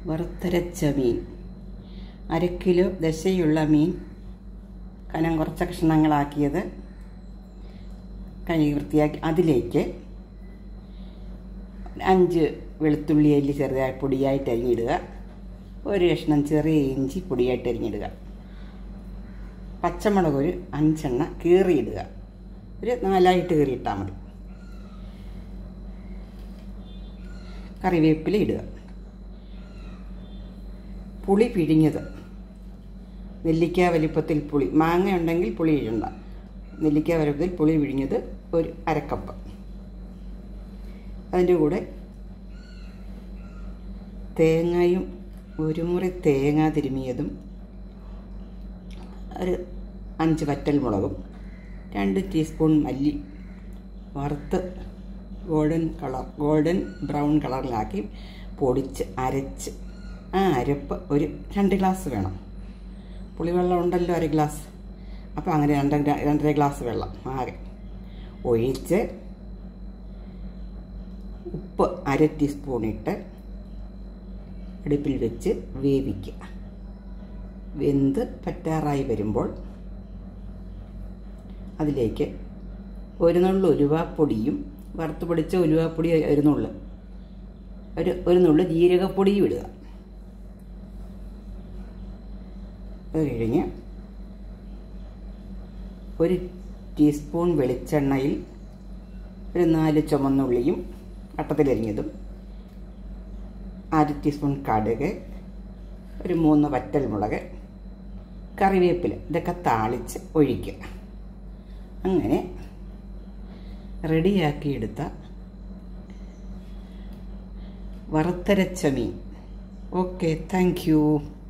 വറുത്തരച്ച മീൻ അര കിലോ ദശയുള്ള മീൻ കനം കുറച്ച കഷ്ണങ്ങളാക്കിയത് കഴുകി വൃത്തിയാക്കി അതിലേക്ക് അഞ്ച് വെളുത്തുള്ളി അല്ലി ചെറുതായി പൊടിയായിട്ട് അരിഞ്ഞിടുക ഒരു കഷ്ണം ചെറിയ ഇഞ്ചി പൊടിയായിട്ട് അരിഞ്ഞിടുക പച്ചമുളക് ഒരു അഞ്ചെണ്ണ കീറിയിടുക ഒരു നാലായിട്ട് കീറിയിട്ടാൽ മതി കറിവേപ്പില ഇടുക പുളി പിഴിഞ്ഞത് നെല്ലിക്ക വലിപ്പത്തിൽ പുളി മാങ്ങ ഉണ്ടെങ്കിൽ പുളി ഇടണ്ട നെല്ലിക്ക വലിപ്പത്തിൽ പുളി പിഴിഞ്ഞത് ഒരു അരക്കപ്പ് അതിൻ്റെ കൂടെ തേങ്ങയും ഒരു മുറി തേങ്ങ തിരുമിയതും ഒരു അഞ്ച് വറ്റൽ മുളകും രണ്ട് ടീസ്പൂൺ മല്ലി വറുത്ത് ഗോൾഡൻ കളർ ഗോൾഡൻ ബ്രൗൺ കളറിലാക്കി പൊടിച്ച് അരച്ച് ആ അരപ്പ് ഒരു രണ്ട് ഗ്ലാസ് വേണം പുളിവെള്ളം ഉണ്ടല്ലോ അര ഗ്ലാസ് അപ്പോൾ അങ്ങനെ രണ്ട് രണ്ടര ഗ്ലാസ് വെള്ളം ആകെ ഒഴിച്ച് ഉപ്പ് അര ടീസ്പൂൺ ഇട്ട് അടുപ്പിൽ വെച്ച് വേവിക്കുക വെന്ത് പറ്റാറായി വരുമ്പോൾ അതിലേക്ക് ഒരു നുള്ളു ഉലുവാപ്പൊടിയും വറുത്ത് പൊടിച്ച ഉലുവാപ്പൊടി ഒരു നുള്ളു ഒരു ഒരു നുള്ളു ജീരകപ്പൊടിയും ഇടുക അത് കഴിഞ്ഞ് ഒരു ടീസ്പൂൺ വെളിച്ചെണ്ണയിൽ ഒരു നാല് ചുമന്നുള്ളിയും വട്ടത്തിലരിഞ്ഞതും അര ടീസ്പൂൺ കടുക് ഒരു മൂന്ന് വറ്റൽ മുളക് കറിവേപ്പില ഇതൊക്കെ താളിച്ച് ഒഴിക്കുക അങ്ങനെ റെഡിയാക്കിയെടുത്ത വറുത്തരച്ച മീൻ ഓക്കെ താങ്ക് യു